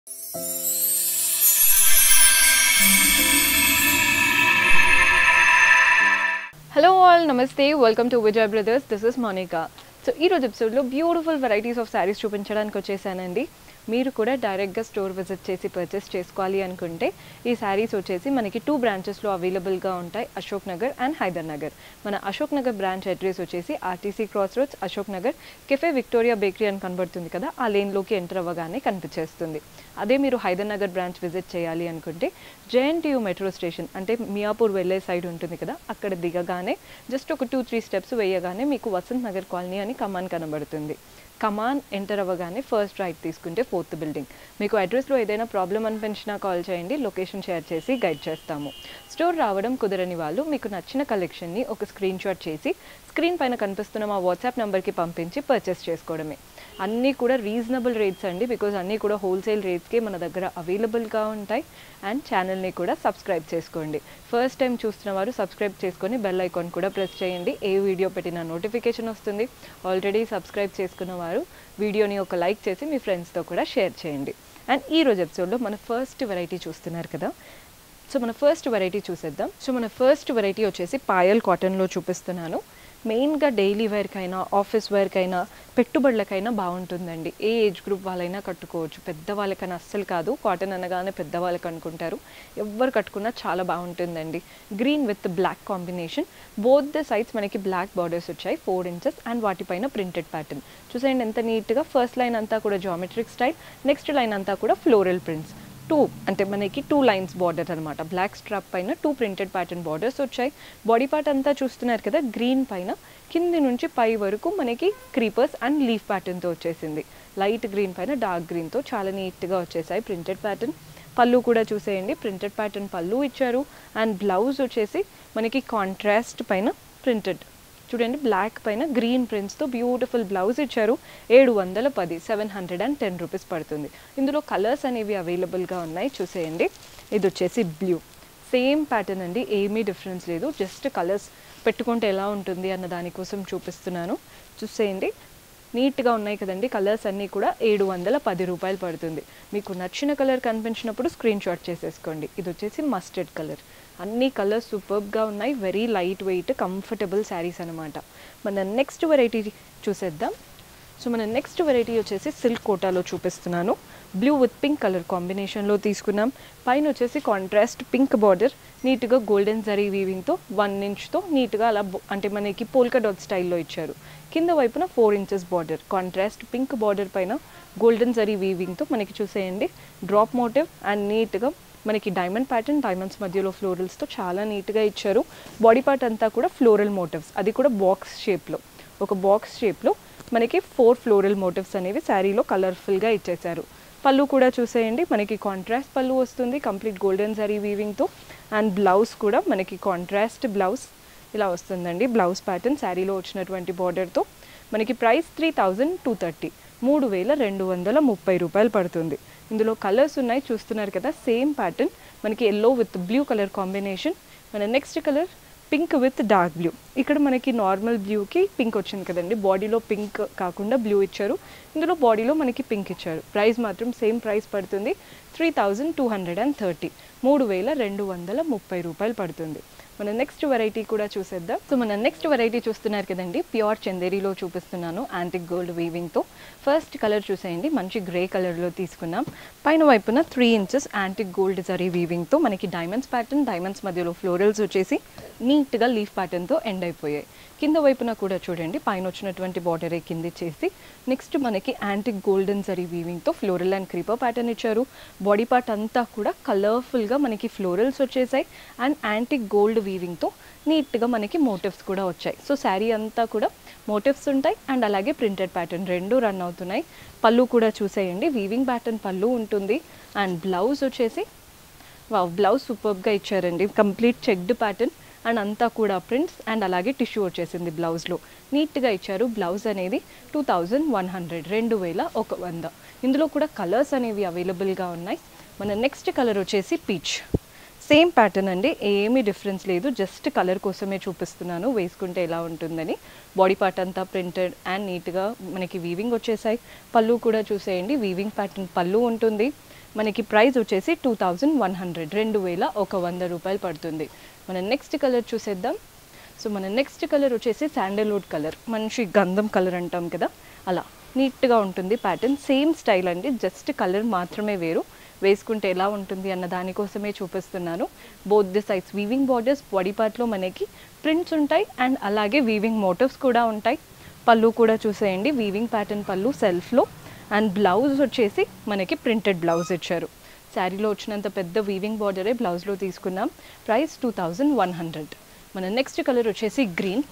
hello all నమస్తే welcome to Vijay brothers this is Monica so ఈ రోజు ఎపిసోడ్లో బ్యూటిఫుల్ వెరైటీస్ ఆఫ్ శారీస్ చూపించడానికి వచ్చేసానండి మీరు కూడా డైరెక్ట్గా స్టోర్ విజిట్ చేసి పర్చేస్ చేసుకోవాలి అనుకుంటే ఈ శారీస్ వచ్చేసి మనకి టూ బ్రాంచెస్లో అవైలబుల్గా ఉంటాయి అశోక్ నగర్ అండ్ హైదర్ నగర్ మన అశోక్ నగర్ బ్రాంచ్ అడ్రస్ వచ్చేసి RTC cross roads Ashok Nagar cafe Victoria bakery అని కనబడుతుంది కదా ఆ లేన్లోకి ఎంటర్ అవ్వగానే కనిపించేస్తుంది అదే మీరు హైదర్ నగర్ బ్రాంచ్ విజిట్ చేయాలి అనుకుంటే జేఎన్టీయూ మెట్రో స్టేషన్ అంటే మియాపూర్ వెళ్ళే సైడ్ ఉంటుంది కదా అక్కడ దిగగానే జస్ట్ ఒక టూ త్రీ స్టెప్స్ వేయగానే మీకు వసంత్ నగర్ కాలనీ అని కమాన్ కనబడుతుంది కమాన్ ఎంటర్ అవ్వగానే ఫస్ట్ రైట్ తీసుకుంటే ఫోర్త్ బిల్డింగ్ మీకు అడ్రస్లో ఏదైనా ప్రాబ్లం అనిపించినా కాల్ చేయండి లొకేషన్ షేర్ చేసి గైడ్ చేస్తాము స్టోర్ రావడం కుదరని వాళ్ళు మీకు నచ్చిన కలెక్షన్ని ఒక స్క్రీన్ షాట్ చేసి స్క్రీన్ పైన కనిపిస్తున్న మా వాట్సాప్ నెంబర్కి పంపించి పర్చేస్ చేసుకోవడమే అన్నీ కూడా రీజనబుల్ రేట్స్ అండి బికాజ్ అన్నీ కూడా హోల్సేల్ రేట్స్కే మన దగ్గర అవైలబుల్గా ఉంటాయి అండ్ ఛానల్ని కూడా సబ్స్క్రైబ్ చేసుకోండి ఫస్ట్ టైం చూస్తున్న వారు సబ్స్క్రైబ్ చేసుకొని బెల్ ఐకాన్ కూడా ప్రెస్ చేయండి ఏ వీడియో పెట్టిన నోటిఫికేషన్ వస్తుంది ఆల్రెడీ సబ్స్క్రైబ్ చేసుకున్న వారు వీడియోని ఒక లైక్ చేసి మీ ఫ్రెండ్స్తో కూడా షేర్ చేయండి అండ్ ఈ రోజు ఎపిసోడ్లో మన ఫస్ట్ వెరైటీ చూస్తున్నారు కదా సో మన ఫస్ట్ వెరైటీ చూసేద్దాం సో మన ఫస్ట్ వెరైటీ వచ్చేసి పాయల్ కాటన్లో చూపిస్తున్నాను మెయిన్గా డైలీ వేర్కైనా ఆఫీస్ వేర్కైనా పెట్టుబడులకైనా బాగుంటుందండి ఏ ఏజ్ గ్రూప్ వాళ్ళైనా కట్టుకోవచ్చు పెద్దవాళ్ళకైనా అస్సలు కాదు కాటన్ అనగానే పెద్దవాళ్ళకి అనుకుంటారు ఎవరు కట్టుకున్నా చాలా బాగుంటుందండి green with black combination both the sides మనకి బ్లాక్ బార్డర్స్ వచ్చాయి ఫోర్ ఇంచెస్ అండ్ వాటిపైన ప్రింటెడ్ ప్యాటర్న్ చూసేయండి ఎంత నీట్గా ఫస్ట్ లైన్ అంతా కూడా జామెట్రిక్ స్టైల్ నెక్స్ట్ లైన్ అంతా కూడా ఫ్లోరల్ ప్రింట్స్ టూ అంటే మనకి టూ లైన్స్ బార్డర్ అనమాట బ్లాక్ స్ట్రాప్ పైన టూ ప్రింటెడ్ ప్యాటర్న్ బార్డర్స్ వచ్చాయి బాడీ పార్ట్ అంతా చూస్తున్నారు కదా గ్రీన్ పైన కింది నుంచి పై వరకు మనకి క్రీపర్స్ అండ్ లీఫ్ ప్యాటర్న్తో వచ్చేసింది లైట్ గ్రీన్ పైన డార్క్ గ్రీన్తో చాలా నీట్గా వచ్చేసాయి ప్రింటెడ్ ప్యాటర్న్ పళ్ళు కూడా చూసేయండి ప్రింటెడ్ ప్యాటర్న్ పళ్ళు ఇచ్చారు అండ్ బ్లౌజ్ వచ్చేసి మనకి కాంట్రాస్ట్ పైన ప్రింటెడ్ చూడండి బ్లాక్ పైన గ్రీన్ ప్రింట్స్తో బ్యూటిఫుల్ బ్లౌజ్ ఇచ్చారు ఏడు వందల పది seven hundred and ten rupees పడుతుంది ఇందులో కలర్స్ అనేవి అవైలబుల్గా ఉన్నాయి చూసేయండి ఇది వచ్చేసి బ్లూ సేమ్ ప్యాటర్న్ అండి ఏమీ డిఫరెన్స్ లేదు జస్ట్ కలర్స్ పెట్టుకుంటే ఎలా ఉంటుంది అన్న దానికోసం చూపిస్తున్నాను చూసేయండి నీట్గా ఉన్నాయి కదండి కలర్స్ అన్నీ కూడా ఏడు వందల పది రూపాయలు పడుతుంది మీకు నచ్చిన కలర్ కనిపించినప్పుడు స్క్రీన్ షాట్ చేసేసుకోండి ఇది వచ్చేసి మస్టర్డ్ కలర్ అన్ని కలర్స్ సూపర్బ్గా ఉన్నాయి very light weight comfortable saris అనమాట మన నెక్స్ట్ వెరైటీ చూసేద్దాం సో మన నెక్స్ట్ వెరైటీ వచ్చేసి సిల్క్ కోటాలో చూపిస్తున్నాను బ్లూ విత్ పింక్ కలర్ కాంబినేషన్లో తీసుకున్నాం పైన వచ్చేసి కాంట్రాస్ట్ పింక్ బార్డర్ నీట్గా గోల్డెన్ జరీ వీవింగ్తో వన్ ఇంచ్తో నీట్గా అలా బో- అంటే మనకి పోల్కా డాట్ స్టైల్లో ఇచ్చారు కింద వైపున four inches border contrast pink border పైన గోల్డెన్ జరీ వీవింగ్తో మనకి చూసేయండి డ్రాప్ మోటివ్ అండ్ నీట్గా మనకి డైమండ్ ప్యాటర్న్ డైమండ్స్ మధ్యలో ఫ్లోరల్స్తో చాలా నీట్గా ఇచ్చారు బాడీ పార్ట్ అంతా కూడా ఫ్లోరల్ మోటివ్స్ అది కూడా బాక్స్ షేప్లో ఒక బాక్స్ షేప్లో మనకి ఫోర్ ఫ్లోరల్ మోటివ్స్ అనేవి శారీలో కలర్ఫుల్గా ఇచ్చేశారు పళ్ళు కూడా చూసేయండి మనకి కాంట్రాస్ట్ పళ్ళు వస్తుంది కంప్లీట్ గోల్డెన్ జరీ వీవింగ్తో అండ్ బ్లౌజ్ కూడా మనకి కాంట్రాస్ట్ బ్లౌజ్ ఇలా వస్తుందండి బ్లౌజ్ ప్యాటర్న్ శారీలో వచ్చినటువంటి బార్డర్తో మనకి price three thousand two thirty మూడు వేల రెండు వందల ముప్పై రూపాయలు పడుతుంది ఇందులో కలర్స్ ఉన్నాయి చూస్తున్నారు కదా సేమ్ ప్యాటర్న్ మనకి yellow with blue colour combination మన next colour pink with dark blue ఇక్కడ మనకి నార్మల్ బ్లూకి పింక్ వచ్చింది కదండి బాడీలో పింక్ కాకుండా బ్లూ ఇచ్చారు ఇందులో బాడీలో మనకి పింక్ ఇచ్చారు ప్రైస్ మాత్రం సేమ్ ప్రైస్ పడుతుంది three thousand two hundred and thirty మూడు వేల రెండు వందల ముప్పై రూపాయలు పడుతుంది మన నెక్స్ట్ వెరైటీ కూడా చూసేద్దాం సో మన నెక్స్ట్ వెరైటీ చూస్తున్నారు కదండి ప్యూర్ చందేరిలో చూపిస్తున్నాను యాంటిక్ గోల్డ్ వీవింగ్తో ఫస్ట్ కలర్ చూసేయండి మంచి గ్రే కలర్లో తీసుకున్నాం పైన వైపున three inches antique gold zari వీవింగ్తో మనకి డైమండ్స్ ప్యాటర్న్ డైమండ్స్ మధ్యలో ఫ్లోరల్స్ వచ్చేసి నీట్గా లీఫ్ ప్యాటర్న్తో ఎండ్ అయిపోయాయి కింద వైపున కూడా చూడండి పైన వచ్చినటువంటి బార్డరే కింద చేసి నెక్స్ట్ మనకి యాంటిక్ గోల్డెన్ జరీ వీవింగ్తో ఫ్లోరల్ అండ్ క్రీపర్ ప్యాటర్న్ ఇచ్చారు బాడీ పార్ట్ అంతా కూడా కలర్ఫుల్గా మనకి ఫ్లోరల్స్ వచ్చేసాయి అండ్ యాంటిక్ గోల్డ్ వీవింగ్తో నీట్గా మనకి మోటివ్స్ కూడా వచ్చాయి సో శారీ అంతా కూడా మోటివ్స్ ఉంటాయి అండ్ అలాగే ప్రింటెడ్ ప్యాటర్న్ రెండు రన్ అవుతున్నాయి పళ్ళు కూడా చూసేయండి వీవింగ్ ప్యాటర్న్ పళ్ళు ఉంటుంది అండ్ బ్లౌజ్ వచ్చేసి వా బ్లౌజ్ సూపర్గా ఇచ్చారండి కంప్లీట్ చెక్డ్ ప్యాటర్న్ అండ్ అంతా కూడా ప్రింట్స్ అండ్ అలాగే టిష్యూ వచ్చేసింది బ్లౌజ్లో నీట్గా ఇచ్చారు బ్లౌజ్ అనేది టూ థౌజండ్ వన్ హండ్రెడ్ రెండు వేల ఒక వంద ఇందులో కూడా కలర్స్ అనేవి అవైలబుల్గా ఉన్నాయి మన నెక్స్ట్ కలర్ వచ్చేసి పీచ్ సేమ్ ప్యాటర్న్ అండి ఏమీ డిఫరెన్స్ లేదు జస్ట్ కలర్ కోసమే చూపిస్తున్నాను వేసుకుంటే ఎలా ఉంటుందని బాడీ పార్ట్ అంతా ప్రింటెడ్ అండ్ నీట్గా మనకి వీవింగ్ వచ్చేసాయి పళ్ళు కూడా చూసేయండి వీవింగ్ ప్యాటర్న్ పళ్ళు ఉంటుంది మనకి ప్రైస్ వచ్చేసి టూ థౌజండ్ వన్ హండ్రెడ్ రెండు వేల ఒక వంద రూపాయలు పడుతుంది మనం నెక్స్ట్ కలర్ చూసేద్దాం సో మన నెక్స్ట్ కలర్ వచ్చేసి శాండల్వుడ్ కలర్ మంచి గంధం కలర్ అంటాం కదా అలా నీట్గా ఉంటుంది ప్యాటర్న్ సేమ్ స్టైల్ అండి జస్ట్ కలర్ మాత్రమే వేరు వేసుకుంటే ఎలా ఉంటుంది అన్న దానికోసమే చూపిస్తున్నాను both the sides weaving borders body పార్ట్లో మనకి ప్రింట్స్ ఉంటాయి అండ్ అలాగే వీవింగ్ మోటివ్స్ కూడా ఉంటాయి పళ్ళు కూడా చూసేయండి వీవింగ్ ప్యాటర్న్ పళ్ళు సెల్ఫ్లో అండ్ బ్లౌజ్ వచ్చేసి మనకి ప్రింటెడ్ బ్లౌజ్ ఇచ్చారు శారీలో వచ్చినంత పెద్ద వీవింగ్ బార్డరే బ్లౌజ్లో తీసుకున్నాం price two thousand one hundred మన నెక్స్ట్ కలర్ వచ్చేసి గ్రీన్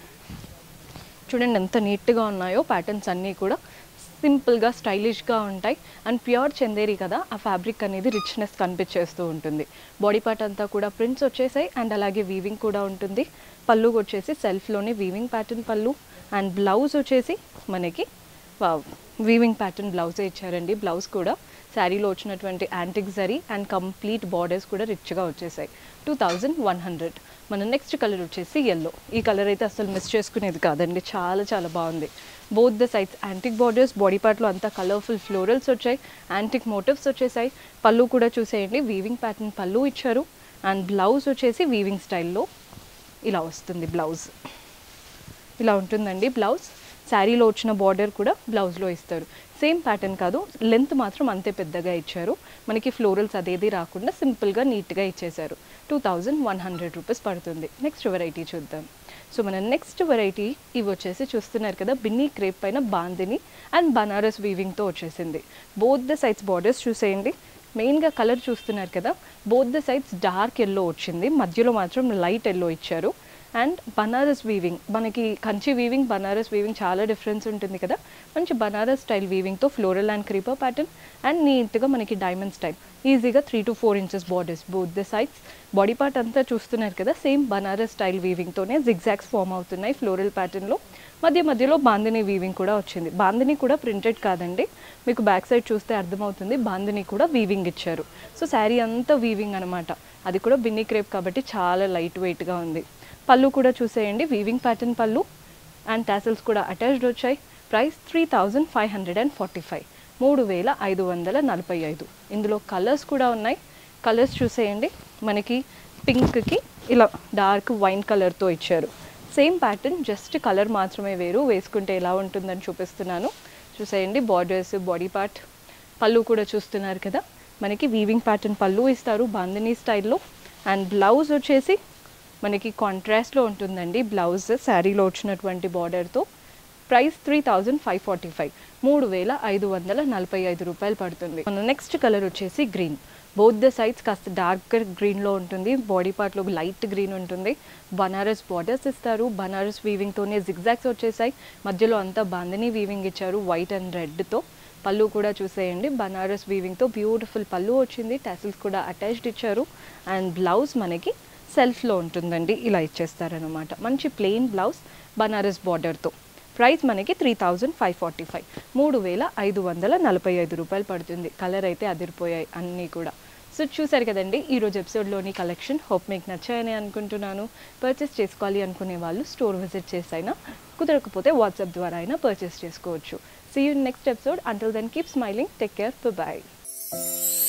చూడండి ఎంత నీట్గా ఉన్నాయో ప్యాటర్న్స్ అన్నీ కూడా సింపుల్గా స్టైలిష్గా ఉంటాయి అండ్ ప్యూర్ చందేరి కదా ఆ ఫ్యాబ్రిక్ అనేది రిచ్నెస్ కనిపించేస్తూ ఉంటుంది బాడీ పార్ట్ అంతా కూడా ప్రింట్స్ వచ్చేసాయి అండ్ అలాగే వీవింగ్ కూడా ఉంటుంది పళ్ళు వచ్చేసి సెల్ఫ్లోనే వీవింగ్ ప్యాటర్న్ పళ్ళు అండ్ బ్లౌజ్ వచ్చేసి మనకి వీవింగ్ ప్యాటర్న్ బ్లౌజే ఇచ్చారండి బ్లౌజ్ కూడా శారీలో వచ్చినటువంటి antique zari and complete borders కూడా రిచ్గా వచ్చేసాయి టూ థౌజండ్ వన్ హండ్రెడ్ మన నెక్స్ట్ కలర్ వచ్చేసి ఎల్లో ఈ కలర్ అయితే అసలు మిస్ చేసుకునేది కాదండి చాలా చాలా బాగుంది both the sides antique borders body పార్ట్లో అంతా కలర్ఫుల్ ఫ్లోరల్స్ వచ్చాయి యాంటిక్ మోటివ్స్ వచ్చేసాయి పళ్ళు కూడా చూసేయండి వీవింగ్ ప్యాటర్న్ పళ్ళు ఇచ్చారు అండ్ బ్లౌజ్ వచ్చేసి వీవింగ్ స్టైల్లో ఇలా వస్తుంది బ్లౌజ్ ఇలా ఉంటుందండి బ్లౌజ్ శారీలో వచ్చిన బార్డర్ కూడా బ్లౌజ్లో ఇస్తారు సేమ్ ప్యాటర్న్ కాదు లెంత్ మాత్రం అంతే పెద్దగా ఇచ్చారు మనకి ఫ్లోరల్స్ అదేది రాకుండా సింపుల్గా నీట్గా ఇచ్చేశారు two thousand one hundred rupees పడుతుంది నెక్స్ట్ వెరైటీ చూద్దాం సో మన నెక్స్ట్ వెరైటీ ఇవి వచ్చేసి చూస్తున్నారు కదా బిన్నీ క్రేప్ పైన బాందిని అండ్ బనారస్ వీవింగ్తో వచ్చేసింది బోత్ ద సైడ్స్ బార్డర్స్ చూసేయండి మెయిన్గా కలర్ చూస్తున్నారు కదా both the sides dark yellow వచ్చింది మధ్యలో మాత్రం లైట్ ఎల్లో ఇచ్చారు అండ్ బనారస్ వీవింగ్ మనకి కంచి వీవింగ్ బనారస్ వీవింగ్ చాలా డిఫరెన్స్ ఉంటుంది కదా మంచి బనారస్ స్టైల్ వీవింగ్తో floral and creeper pattern and నీట్గా మనకి డైమండ్ స్టైల్ ఈజీగా three to four inches borders both the sides body part అంతా చూస్తున్నారు కదా సేమ్ బనారస్ స్టైల్ వీవింగ్తోనే జిగ్జాక్స్ ఫామ్ అవుతున్నాయి ఫ్లోరల్ ప్యాటర్న్లో మధ్య మధ్యలో బాందిని వీవింగ్ కూడా వచ్చింది బాందిని కూడా ప్రింటెడ్ కాదండి మీకు బ్యాక్ సైడ్ చూస్తే అర్థమవుతుంది బాందిని కూడా వీవింగ్ ఇచ్చారు సో శారీ అంతా వీవింగ్ అనమాట అది కూడా బిన్నీ క్రేప్ కాబట్టి చాలా లైట్ వెయిట్గా ఉంది పళ్ళు కూడా చూసేయండి వీవింగ్ ప్యాటర్న్ పళ్ళు అండ్ టాసిల్స్ కూడా అటాచ్డ్ వచ్చాయి price three thousand five hundred and forty five మూడు వేల ఐదు వందల నలభై ఐదు ఇందులో కలర్స్ కూడా ఉన్నాయి కలర్స్ చూసేయండి మనకి పింక్కి ఇలా డార్క్ వైన్ కలర్తో ఇచ్చారు సేమ్ ప్యాటర్న్ జస్ట్ కలర్ మాత్రమే వేరు వేసుకుంటే ఎలా ఉంటుందని చూపిస్తున్నాను చూసేయండి బార్డర్స్ బాడీ పార్ట్ పళ్ళు కూడా చూస్తున్నారు కదా మనకి వీవింగ్ ప్యాటర్న్ పళ్ళు ఇస్తారు బాందినీ స్టైల్లో అండ్ బ్లౌజ్ వచ్చేసి మనకి కాంట్రాస్ట్లో ఉంటుందండి బ్లౌజ్ శారీలో వచ్చినటువంటి బార్డర్తో price three thousand five forty five మూడు వేల ఐదు వందల నలభై ఐదు రూపాయలు పడుతుంది మన నెక్స్ట్ కలర్ వచ్చేసి గ్రీన్ బోత్ ద సైడ్స్ కాస్త డార్కర్ గ్రీన్లో ఉంటుంది బాడీ పార్ట్లో లైట్ గ్రీన్ ఉంటుంది బనారస్ బార్డర్స్ ఇస్తారు బనారస్ వీవింగ్తోనే జిగ్జాగ్స్ వచ్చేసాయి మధ్యలో అంతా బాందని వీవింగ్ ఇచ్చారు వైట్ అండ్ రెడ్తో పళ్ళు కూడా చూసేయండి బనారస్ వీవింగ్తో బ్యూటిఫుల్ పళ్ళు వచ్చింది టాసిల్స్ కూడా అటాచ్డ్ ఇచ్చారు అండ్ బ్లౌజ్ మనకి సెల్ఫ్లో ఉంటుందండి ఇలా ఇచ్చేస్తారనమాట మంచి ప్లెయిన్ బ్లౌజ్ బనారస్ బార్డర్తో ప్రైస్ మనకి three thousand five forty five మూడు వేల ఐదు వందల నలభై ఐదు రూపాయలు పడుతుంది కలర్ అయితే అదిరిపోయాయి అన్నీ కూడా సో చూసారు కదండి ఈరోజు ఎపిసోడ్లోని కలెక్షన్ హోప్ మీకు నచ్చాయని అనుకుంటున్నాను పర్చేస్ చేసుకోవాలి అనుకునే వాళ్ళు స్టోర్ విజిట్ చేసైనా కుదరకపోతే వాట్సాప్ ద్వారా అయినా పర్చేస్ చేసుకోవచ్చు see you next episode until then keep smiling take care bye